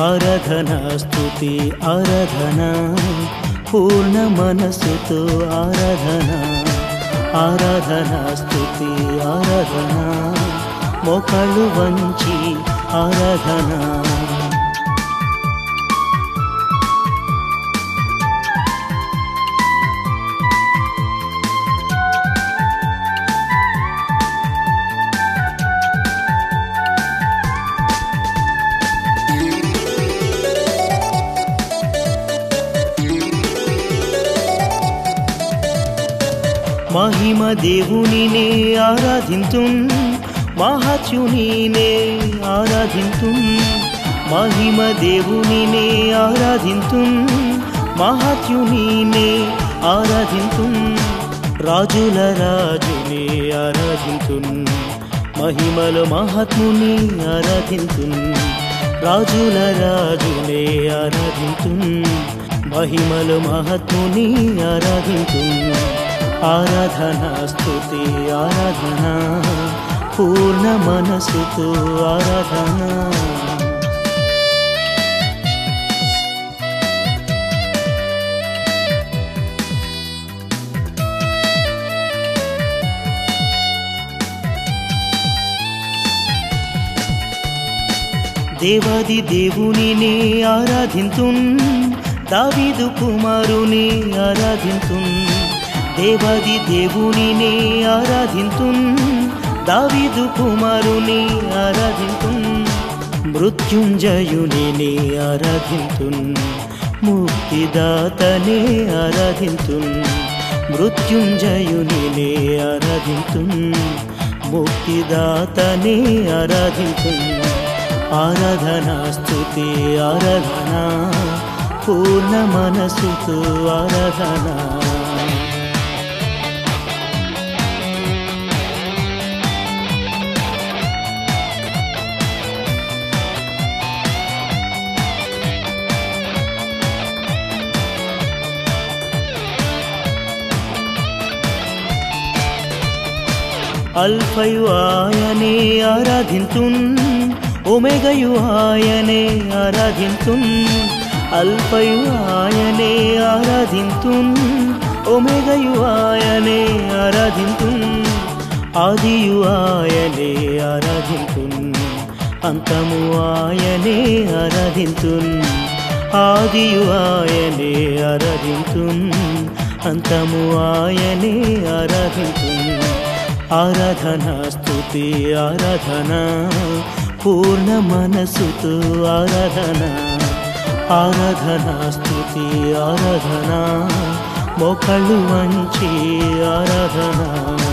ఆరాధన స్తుతి ఆరాధన పూర్ణ మనసుతో ఆరాధన ఆరాధన స్తుతి ఆరాధన మోకాళ్ళు వంచి ఆరాధన మహిమ దేవునినే ఆరాధింతున్ మహాత్యునినే ఆరాధింతున్ మహిమ దేవునినే ఆరాధింతున్ మహాత్యునినే ఆరాధింతున్ రాజుల రాజునే ఆరాధింతున్ మహిమలో మహాత్ముని ఆరాధింతున్ రాజుల రాజునే ఆరాధింతున్ మహిమలో మహాత్ముని ఆరాధింతున్ ఆరాధన స్తుతి ఆరాధన పూర్ణ మనసుతో ఆరాధన దేవాది దేవునిని ఆరాధింతున్ దావీదు కుమారుని ఆరాధింతున్ దేవాది దేవునిని ఆరాధింతున్ దావీదు కుమారుని ఆరాధింతున్ మృత్యుంజయుని ఆరాధింతున్ ముక్తిదాతనే ఆరాధింతున్ మృత్యుంజయుని ఆరాధింతున్ ముక్తిదాతనే ఆరాధింతున్ ఆరాధన స్తుతి ఆరాధన పూర్ణ మనసుతో ఆరాధన అల్ఫయు ఆయనే ఆరాధింతున్ ఒమెగయు ఆయనే ఆరాధింతున్ అల్ఫయు ఆయనే ఆరాధింతున్ ఒమెగయు ఆయనే ఆరాధింతున్ ఆదియు ఆయనే ఆరాధింతున్ అంతము ఆయనే ఆరాధింతున్ ఆదియు ఆయనే ఆరాధింతున్ అంతము ఆయనే ఆరాధింతున్ ఆరాధన స్తుతి ఆరాధన పూర్ణ మనసుతో ఆరాధన ఆరాధన స్తుతి ఆరాధన మోకళ్ళు వంచి ఆరాధన